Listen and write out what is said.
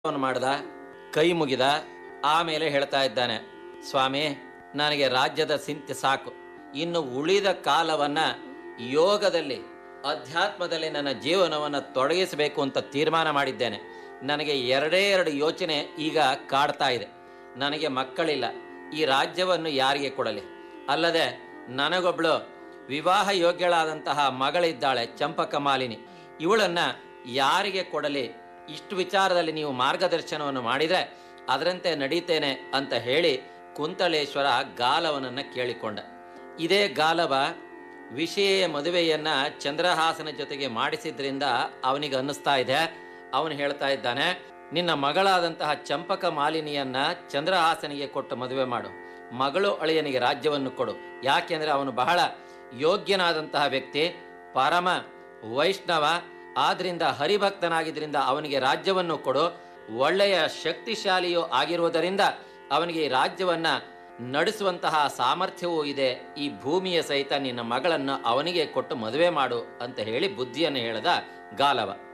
ಅವನು ಮಾಡ್ದ ಕೈ ಮುಗಿದ ಆಮೇಲೆ ಹೇಳ್ತಾ ಇದ್ದಾನೆ ಸ್ವಾಮಿ ನನಗೆ ರಾಜ್ಯದ ಚಿಂತೆ ಸಾಕು ಇನ್ನು ಉಳಿದ ಕಾಲವನ್ನ ಯೋಗದಲ್ಲಿ ಅಧ್ಯಾತ್ಮದಲ್ಲಿ ನನ್ನ ಜೀವನವನ್ನು ತೊಡಗಿಸಬೇಕು ಅಂತ ತೀರ್ಮಾನ ಮಾಡಿದ್ದೇನೆ ನನಗೆ ಎರಡೇ ಎರಡು ಯೋಚನೆ ಈಗ ಕಾಡ್ತಾ ಇದೆ ನನಗೆ ಮಕ್ಕಳಿಲ್ಲ ಈ ರಾಜ್ಯವನ್ನು ಯಾರಿಗೆ ಕೊಡಲಿ ಅಲ್ಲದೆ ನನಗೊಬ್ಳು ವಿವಾಹ ಯೋಗ್ಯಳಾದಂತಹ ಮಗಳಿದ್ದಾಳೆ ಚಂಪಕ ಮಾಲಿನಿ ಇವಳನ್ನ ಯಾರಿಗೆ ಕೊಡಲಿ ಇಷ್ಟು ವಿಚಾರದಲ್ಲಿ ನೀವು ಮಾರ್ಗದರ್ಶನವನ್ನು ಮಾಡಿದರೆ ಅದರಂತೆ ನಡೀತೇನೆ ಅಂತ ಹೇಳಿ ಕುಂತಳೇಶ್ವರ ಗಾಲವನನ್ನ ಕೇಳಿಕೊಂಡ ಇದೇ ಗಾಲವ ವಿಷಯ ಮದುವೆಯನ್ನ ಚಂದ್ರಹಾಸನ ಜೊತೆಗೆ ಮಾಡಿಸಿದ್ರಿಂದ ಅವನಿಗೆ ಅನ್ನಿಸ್ತಾ ಇದೆ ಅವನು ಹೇಳ್ತಾ ಇದ್ದಾನೆ ನಿನ್ನ ಮಗಳಾದಂತಹ ಚಂಪಕ ಮಾಲಿನಿಯನ್ನ ಚಂದ್ರಹಾಸನಿಗೆ ಕೊಟ್ಟು ಮದುವೆ ಮಾಡು ಮಗಳು ಅಳಿಯನಿಗೆ ರಾಜ್ಯವನ್ನು ಕೊಡು ಯಾಕೆಂದ್ರೆ ಅವನು ಬಹಳ ಯೋಗ್ಯನಾದಂತಹ ವ್ಯಕ್ತಿ ಪರಮ ವೈಷ್ಣವ ಆದ್ರಿಂದ ಹರಿಭಕ್ತನಾಗಿದ್ರಿಂದ ಅವನಿಗೆ ರಾಜ್ಯವನ್ನು ಕೊಡು ಒಳ್ಳೆಯ ಶಕ್ತಿಶಾಲಿಯೂ ಆಗಿರುವುದರಿಂದ ಅವನಿಗೆ ಈ ರಾಜ್ಯವನ್ನ ನಡೆಸುವಂತಹ ಸಾಮರ್ಥ್ಯವೂ ಇದೆ ಈ ಭೂಮಿಯ ಸಹಿತ ನಿನ್ನ ಮಗಳನ್ನು ಅವನಿಗೆ ಕೊಟ್ಟು ಮದುವೆ ಮಾಡು ಅಂತ ಹೇಳಿ ಬುದ್ಧಿಯನ್ನು ಹೇಳ್ದ ಗಾಲವ